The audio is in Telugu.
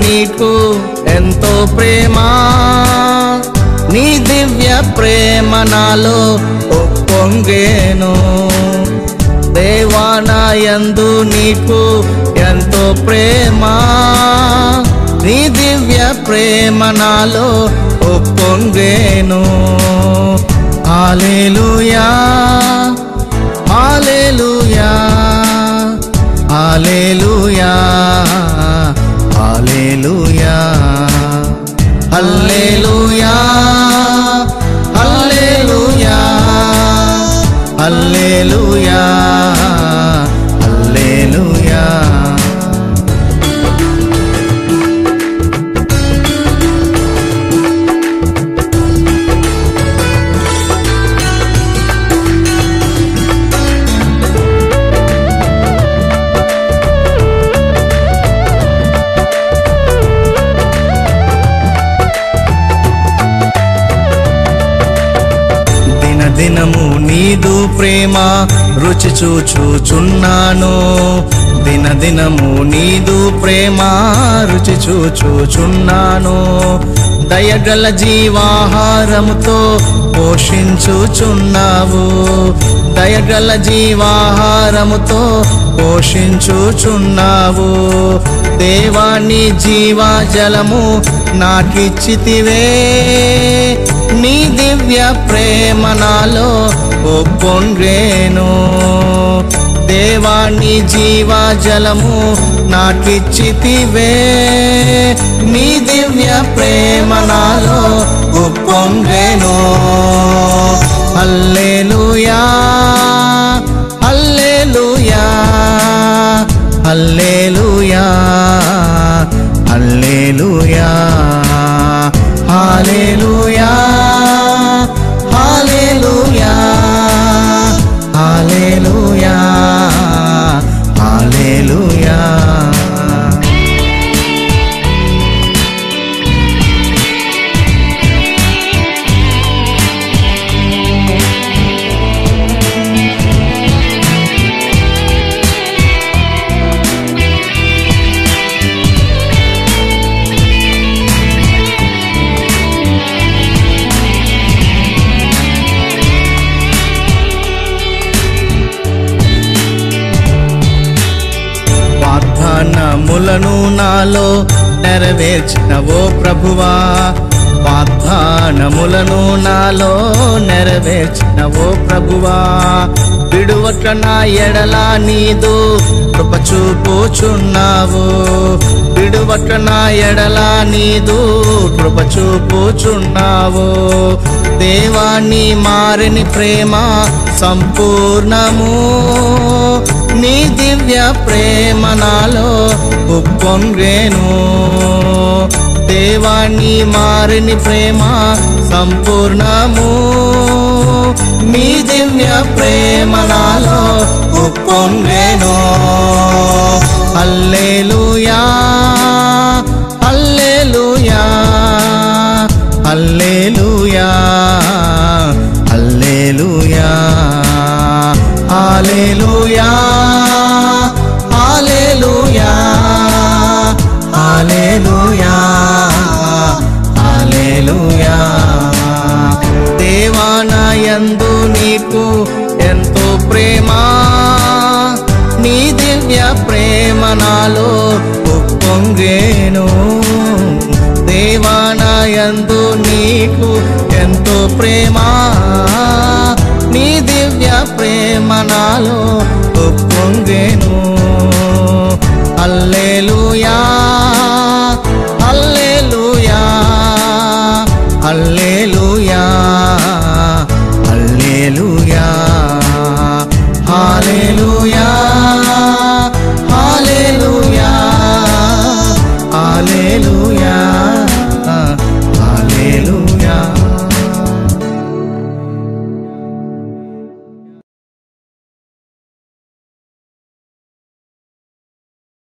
నీకు ఎంతో ప్రేమ నీ దివ్య ప్రేమ నాలో ఒప్పొంగేను దేవానాయందు నీకు ఎంతో ప్రేమ నీ దివ్య ప్రేమ నాలో ఒప్పొంగేను hallelujah hallelujah hallelujah hallelujah hallelujah hallelujah hallelujah hallelujah దినదినము నీదు ప్రేమ రుచి చూచుచున్నాను దినదినము నీదు ప్రేమ రుచి చూచుచున్నాను దయగల జీవాహారముతో పోషించుచున్నావు దయగల జీవాహారముతో పోషించుచున్నావు దేవాన్ని జీవాజలము నాకిచ్చితివే నీ దివ్య ప్రేమ నాలో ఒప్పొంగేను దేవాన్ని జీవాజలము నాకిచ్చితివే నీ దివ్య ప్రేమ నాలో ఒప్పొంగేను హల్లెలూయా hallelujah hallelujah hallelujah hallelujah hallelujah hallelujah హల్లెలూయా వాగ్దానములను నాలో నెరవేర్చిన ఓ ప్రభువా వాగ్దానములను నాలో నెరవేర్చిన ఓ ప్రభువా విడువట్ల నా ఎడల నీదు కృప చూపుచున్నావు విడువట్ల నా ఎడల నీదు కృప చూపుచున్నావు దేవాన్ని మారిని ప్రేమ సంపూర్ణము నీ దివ్య ప్రేమ నాలో ఉప్పొంగేను దేవాన్ని మారిని ప్రేమ సంపూర్ణము నీ దివ్య ప్రేమ నాలో ఉప్పొంగేను హల్లెలూయా hallelujah hallelujah hallelujah hallelujah hallelujah hallelujah హల్లెలూయా దేవానాయందు నీకు ఎంతో ప్రేమ నీ దివ్య ప్రేమ నాలో ఉప్పొంగేను దేవానాయందు నీకు ఎంతో ప్రేమ నీ దివ్య ప్రేమ నాలో ఉప్పొంగేను హల్లెలూయా హల్లెలూయా హల్లెలూయా